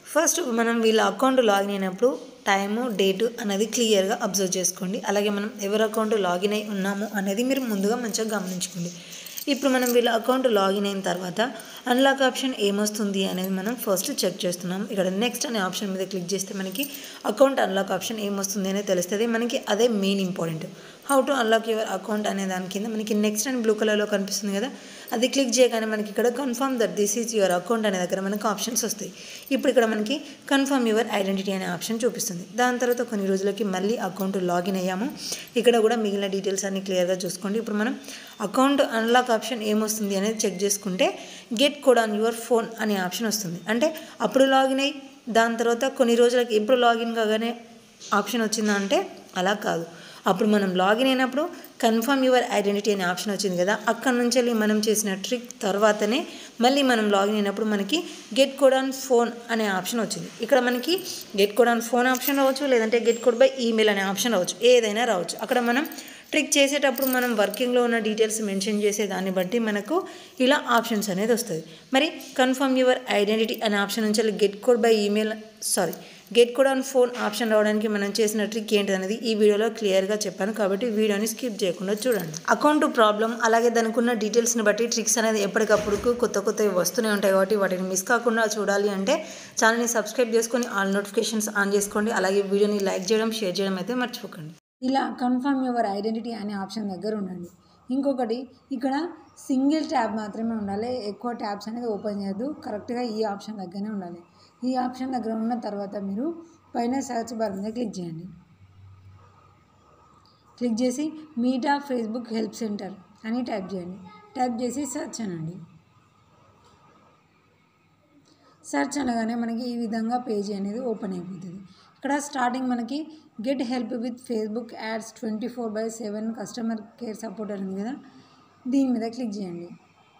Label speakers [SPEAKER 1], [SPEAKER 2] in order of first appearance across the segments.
[SPEAKER 1] first మనం వీళ్ళ account login అయినప్పుడు టైము డేటు అనేది క్లియర్గా అబ్జర్వ్ చేసుకోండి అలాగే మనం ఎవరి అకౌంట్ లాగిన్ అయి ఉన్నాము అనేది మీరు ముందుగా మంచిగా గమనించుకోండి ఇప్పుడు మనం వీళ్ళ అకౌంట్ లాగిన్ అయిన తర్వాత అన్లాక్ ఆప్షన్ ఏమొస్తుంది అనేది మనం ఫస్ట్ చెక్ చేస్తున్నాం ఇక్కడ నెక్స్ట్ అనే ఆప్షన్ మీద క్లిక్ చేస్తే మనకి అకౌంట్ అన్లాక్ ఆప్షన్ ఏమొస్తుంది అనేది తెలుస్తుంది మనకి అదే main important how to unlock your account అనే దాని కింద మనకి నెక్స్ట్ అని బ్లూ కలర్లో కనిపిస్తుంది కదా అది క్లిక్ చేయగానే మనకి ఇక్కడ confirm that this is your account అనే దగ్గర మనకి ఆప్షన్స్ వస్తాయి ఇప్పుడు ఇక్కడ మనకి కన్ఫర్మ్ యువర్ ఐడెంటిటీ అనే ఆప్షన్ చూపిస్తుంది దాని తర్వాత కొన్ని రోజులకి మళ్ళీ అకౌంట్ లాగిన్ అయ్యాము ఇక్కడ కూడా మిగిలిన డీటెయిల్స్ అన్ని క్లియర్గా చూసుకోండి ఇప్పుడు మనం అకౌంట్ అన్లాక్ ఆప్షన్ ఏమొస్తుంది అనేది చెక్ చేసుకుంటే get code on your phone అనే ఆప్షన్ వస్తుంది అంటే అప్పుడు లాగిన్ అయ్యి దాని తర్వాత కొన్ని రోజులకి ఎప్పుడు లాగిన్ కాగానే ఆప్షన్ వచ్చిందా అంటే అలా కాదు అప్పుడు మనం లాగిన్ అయినప్పుడు కన్ఫర్మ్ యువర్ ఐడెంటిటీ అనే ఆప్షన్ వచ్చింది కదా అక్కడ నుంచి వెళ్ళి మనం చేసిన ట్రిక్ తర్వాతనే మళ్ళీ మనం లాగిన్ అయినప్పుడు మనకి గెట్ కోడ్ ఆన్ ఫోన్ అనే ఆప్షన్ వచ్చింది ఇక్కడ మనకి get code on phone option రావచ్చు లేదంటే గెట్ కోడ్ బై ఈమెయిల్ అనే ఆప్షన్ రావచ్చు ఏదైనా రావచ్చు అక్కడ మనం ట్రిక్ చేసేటప్పుడు మనం వర్కింగ్లో ఉన్న డీటెయిల్స్ మెన్షన్ చేసే దాన్ని బట్టి మనకు ఇలా ఆప్షన్స్ అనేది వస్తుంది మరి కన్ఫర్మ్ యువర్ ఐడెంటిటీ అనే ఆప్షన్ నుంచి వెళ్ళి get code by email sorry get code on phone option రావడానికి మనం చేసిన ట్రిక్ ఏంటి అనేది ఈ వీడియోలో క్లియర్గా చెప్పాను కాబట్టి వీడియోని స్కిప్ చేయకుండా చూడండి అకౌంట్ ప్రాబ్లం అలాగే దానికి ఉన్న డీటెయిల్స్ని బట్టి ట్రిక్స్ అనేది ఎప్పటికప్పుడు కొత్త కొత్తవి వస్తూనే ఉంటాయి కాబట్టి వాటిని మిస్ కాకుండా చూడాలి అంటే ఛానల్ని సబ్స్క్రైబ్ చేసుకొని ఆల్ నోటిఫికేషన్స్ ఆన్ చేసుకోండి అలాగే వీడియోని లైక్ చేయడం షేర్ చేయడం అయితే మర్చిపోకండి
[SPEAKER 2] ఇలా కన్ఫర్మ్ యువర్ ఐడెంటిటీ అనే ఆప్షన్ దగ్గర ఉండండి ఇంకొకటి ఇక్కడ సింగిల్ ట్యాబ్ మాత్రమే ఉండాలి ఎక్కువ ట్యాబ్స్ అనేది ఓపెన్ చేయొద్దు కరెక్ట్గా ఈ ఆప్షన్ దగ్గరనే ఉండాలి ఈ ఆప్షన్ దగ్గర ఉన్న తర్వాత మీరు పైన సెర్చ్ బార్ మీద క్లిక్ చేయండి క్లిక్ చేసి మీటా ఫేస్బుక్ హెల్ప్ సెంటర్ అని టైప్ చేయండి టైప్ చేసి సెర్చ్ అనండి సెర్చ్ అనగానే మనకి ఈ విధంగా పేజీ అనేది ఓపెన్ అయిపోతుంది ఇక్కడ స్టార్టింగ్ మనకి get help with Facebook ads twenty four by seven customer care support అని ఉంది కదా దీని మీద క్లిక్ చేయండి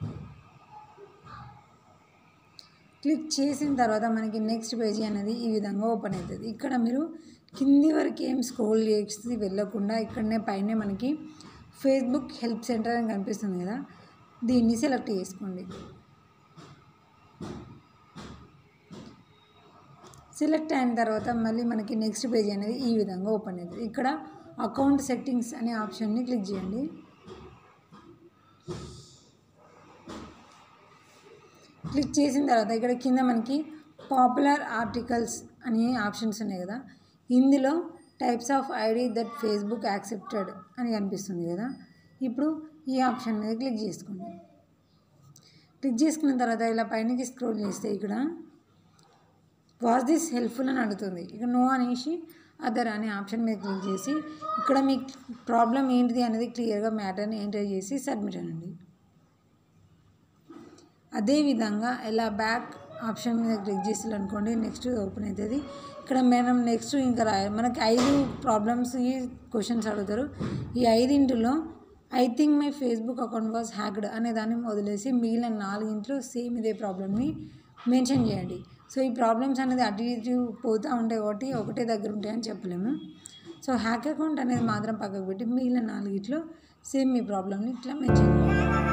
[SPEAKER 2] క్లిక్ చేసిన తర్వాత మనకి నెక్స్ట్ పేజీ అనేది ఈ విధంగా ఓపెన్ అవుతుంది ఇక్కడ మీరు కింది వరకు ఏం స్క్రోల్ చేసి వెళ్ళకుండా ఇక్కడనే పైనే మనకి ఫేస్బుక్ హెల్ప్ సెంటర్ అని కనిపిస్తుంది కదా దీన్ని సెలెక్ట్ చేసుకోండి సెలెక్ట్ అయిన తర్వాత మళ్ళీ మనకి నెక్స్ట్ పేజ్ అనేది ఈ విధంగా ఓపెన్ అవుతుంది ఇక్కడ అకౌంట్ సెట్టింగ్స్ అనే ఆప్షన్ని క్లిక్ చేయండి క్లిక్ చేసిన తర్వాత ఇక్కడ కింద మనకి పాపులర్ ఆర్టికల్స్ అనే ఆప్షన్స్ ఉన్నాయి కదా ఇందులో types of ID that Facebook accepted అని కనిపిస్తుంది కదా ఇప్పుడు ఈ ఆప్షన్ మీద క్లిక్ చేసుకోండి క్లిక్ చేసుకున్న తర్వాత ఇలా పైనకి స్క్రోల్ చేస్తే ఇక్కడ వాస్ దిస్ హెల్ప్ఫుల్ అని అడుగుతుంది ఇక నో అనేసి అదర్ అనే ఆప్షన్ మీద క్లిక్ చేసి ఇక్కడ మీ ప్రాబ్లం ఏంటిది అనేది క్లియర్గా మ్యాటర్ని ఎంటర్ చేసి సబ్మిట్ అనండి అదేవిధంగా ఇలా బ్యాక్ ఆప్షన్ మీద క్లిక్ చేసి అనుకోండి నెక్స్ట్ ఓపెన్ అవుతుంది ఇక్కడ మనం నెక్స్ట్ ఇంకా రాయాలి మనకి ఐదు ప్రాబ్లమ్స్ ఈ క్వశ్చన్స్ అడుగుతారు ఈ ఐదింటిలో I think my Facebook account was hacked అనే దాన్ని వదిలేసి మిగిలిన నాలుగింట్లో సేమ్ ఇదే ప్రాబ్లమ్ని మెన్షన్ చేయండి సో ఈ ప్రాబ్లమ్స్ అనేది అటు ఇటు పోతూ ఉంటాయి కాబట్టి ఒకటే దగ్గర ఉంటాయని చెప్పలేము సో హ్యాక్ అకౌంట్ అనేది మాత్రం పక్కకు పెట్టి మిగిలిన నాలుగిట్లో సేమ్ మీ ప్రాబ్లమ్ని ఇట్లా మెన్షన్ చేయండి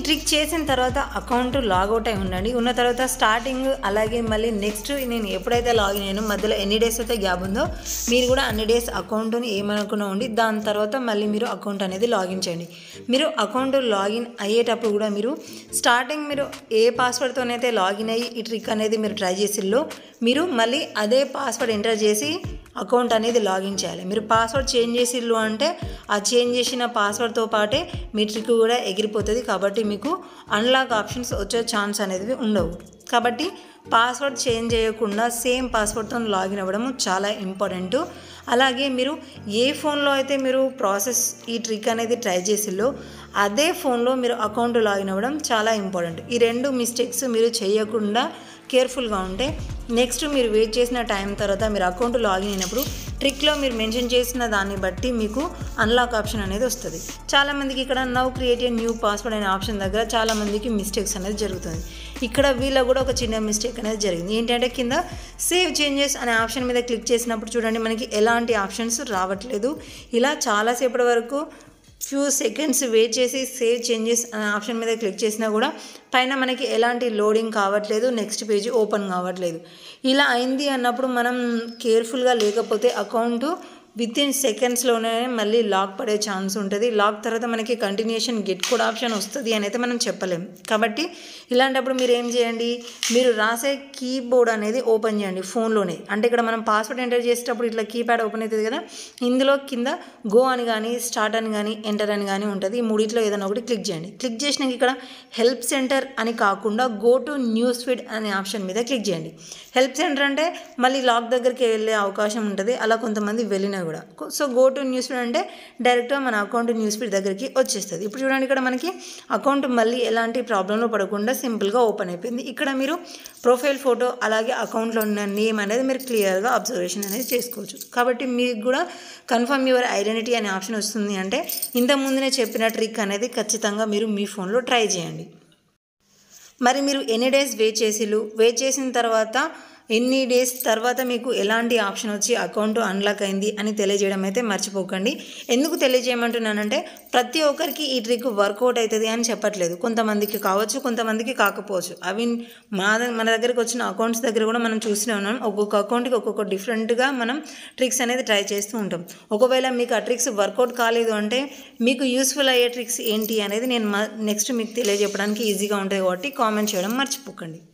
[SPEAKER 1] ట్రిక్ చేసిన తర్వాత అకౌంట్ లాగౌట్ అయి ఉండండి ఉన్న తర్వాత స్టార్టింగ్ అలాగే మళ్ళీ నెక్స్ట్ నేను ఎప్పుడైతే లాగిన్ అయ్యానో మధ్యలో ఎన్ని డేస్ అయితే గ్యాప్ ఉందో మీరు కూడా అన్ని డేస్ అకౌంట్ని ఏమనుకున్నా ఉండి దాని తర్వాత మళ్ళీ మీరు అకౌంట్ అనేది లాగిన్ చేయండి మీరు అకౌంట్ లాగిన్ అయ్యేటప్పుడు కూడా మీరు స్టార్టింగ్ మీరు ఏ పాస్వర్డ్తోనైతే లాగిన్ అయ్యి ఈ ట్రిక్ అనేది మీరు ట్రై చేసిల్లో మీరు మళ్ళీ అదే పాస్వర్డ్ ఎంటర్ చేసి అకౌంట్ అనేది లాగిన్ చేయాలి మీరు పాస్వర్డ్ చేంజ్ చేసిల్లు అంటే ఆ చేంజ్ చేసిన పాస్వర్డ్తో పాటే మీ ట్రిక్ కూడా ఎగిరిపోతుంది కాబట్టి మీకు అన్లాక్ ఆప్షన్స్ వచ్చే ఛాన్స్ అనేది ఉండవు కాబట్టి పాస్వర్డ్ చేంజ్ చేయకుండా సేమ్ పాస్వర్డ్తో లాగిన్ అవ్వడం చాలా ఇంపార్టెంట్ అలాగే మీరు ఏ ఫోన్లో అయితే మీరు ప్రాసెస్ ఈ ట్రిక్ అనేది ట్రై చేసిల్లో అదే ఫోన్లో మీరు అకౌంట్ లాగిన్ అవ్వడం చాలా ఇంపార్టెంట్ ఈ రెండు మిస్టేక్స్ మీరు చేయకుండా కేర్ఫుల్గా ఉంటే నెక్స్ట్ మీరు వెయిట్ చేసిన టైం తర్వాత మీరు అకౌంట్ లాగిన్ అయినప్పుడు ట్రిక్లో మీరు మెన్షన్ చేసిన దాన్ని బట్టి మీకు అన్లాక్ ఆప్షన్ అనేది వస్తుంది చాలామందికి ఇక్కడ నవ్ క్రియేట్ న్యూ పాస్వర్డ్ అనే ఆప్షన్ దగ్గర చాలామందికి మిస్టేక్స్ అనేది జరుగుతుంది ఇక్కడ వీళ్ళకు కూడా ఒక చిన్న మిస్టేక్ అనేది జరిగింది ఏంటంటే కింద సేవ్ చేంజెస్ అనే ఆప్షన్ మీద క్లిక్ చేసినప్పుడు చూడండి మనకి ఎలాంటి ఆప్షన్స్ రావట్లేదు ఇలా చాలాసేపటి వరకు ఫ్యూ సెకండ్స్ వెయిట్ చేసి సేవ్ చేంజెస్ అనే ఆప్షన్ మీద క్లిక్ చేసినా కూడా పైన మనకి ఎలాంటి లోడింగ్ కావట్లేదు నెక్స్ట్ పేజీ ఓపెన్ కావట్లేదు ఇలా అయింది అన్నప్పుడు మనం కేర్ఫుల్గా లేకపోతే అకౌంట్ విత్ ఇన్ సెకండ్స్లోనే మళ్ళీ లాక్ పడే ఛాన్స్ ఉంటుంది లాక్ తర్వాత మనకి కంటిన్యూషన్ గెట్ కోడ్ ఆప్షన్ వస్తుంది అని అయితే మనం చెప్పలేం కాబట్టి ఇలాంటప్పుడు మీరు ఏం చేయండి మీరు రాసే కీబోర్డ్ అనేది ఓపెన్ చేయండి ఫోన్లోనే అంటే ఇక్కడ మనం పాస్వర్డ్ ఎంటర్ చేసేటప్పుడు ఇట్లా కీప్యాడ్ ఓపెన్ అవుతుంది కదా ఇందులో కింద గో అని కానీ స్టార్ట్ అని కానీ ఎంటర్ అని కానీ ఉంటుంది ఈ మూడిట్లో ఏదైనా ఒకటి క్లిక్ చేయండి క్లిక్ చేసినాక ఇక్కడ హెల్ప్ సెంటర్ అని కాకుండా గో టు న్యూస్ ఫీడ్ అనే ఆప్షన్ మీద క్లిక్ చేయండి హెల్ప్ సెంటర్ అంటే మళ్ళీ లాక్ దగ్గరికి వెళ్ళే అవకాశం ఉంటుంది అలా కొంతమంది వెళ్ళినా కూడా so go to news feed అంటే డైరెక్ట్గా మన అకౌంట్ న్యూస్ ఫీడ్ దగ్గరికి వచ్చేస్తుంది ఇప్పుడు చూడండి ఇక్కడ మనకి అకౌంట్ మళ్ళీ ఎలాంటి ప్రాబ్లంలో పడకుండా సింపుల్గా ఓపెన్ అయిపోయింది ఇక్కడ మీరు ప్రొఫైల్ ఫోటో అలాగే అకౌంట్లో ఉన్న నేమ్ అనేది మీరు క్లియర్గా అబ్జర్వేషన్ అనేది చేసుకోవచ్చు కాబట్టి మీకు కూడా కన్ఫర్మ్ యువర్ ఐడెంటిటీ అనే ఆప్షన్ వస్తుంది అంటే ఇంతకుముందునే చెప్పిన ట్రిక్ అనేది ఖచ్చితంగా మీరు మీ ఫోన్లో ట్రై చేయండి మరి మీరు ఎన్ని డేస్ వెయిట్ చేసిలు వెయిట్ చేసిన తర్వాత ఎన్ని డేస్ తర్వాత మీకు ఎలాంటి ఆప్షన్ వచ్చి అకౌంట్ అన్లాక్ అయింది అని తెలియజేయడం అయితే మర్చిపోకండి ఎందుకు తెలియజేయమంటున్నానంటే ప్రతి ఒక్కరికి ఈ ట్రిక్ వర్కౌట్ అవుతుంది అని చెప్పట్లేదు కొంతమందికి కావచ్చు కొంతమందికి కాకపోవచ్చు అవి మా ద- మన దగ్గరికి వచ్చిన అకౌంట్స్ దగ్గర కూడా మనం చూస్తూనే ఉన్నాం ఒక్కొక్క అకౌంట్కి ఒక్కొక్క డిఫరెంట్గా మనం ట్రిక్స్ అనేది ట్రై చేస్తూ ఉంటాం ఒకవేళ మీకు ఆ ట్రిక్స్ వర్కౌట్ కాలేదు అంటే మీకు యూస్ఫుల్ అయ్యే ట్రిక్స్ ఏంటి అనేది నేను నెక్స్ట్ మీకు తెలియజెప్పడానికి ఈజీగా ఉంటుంది కాబట్టి కామెంట్ చేయడం మర్చిపోకండి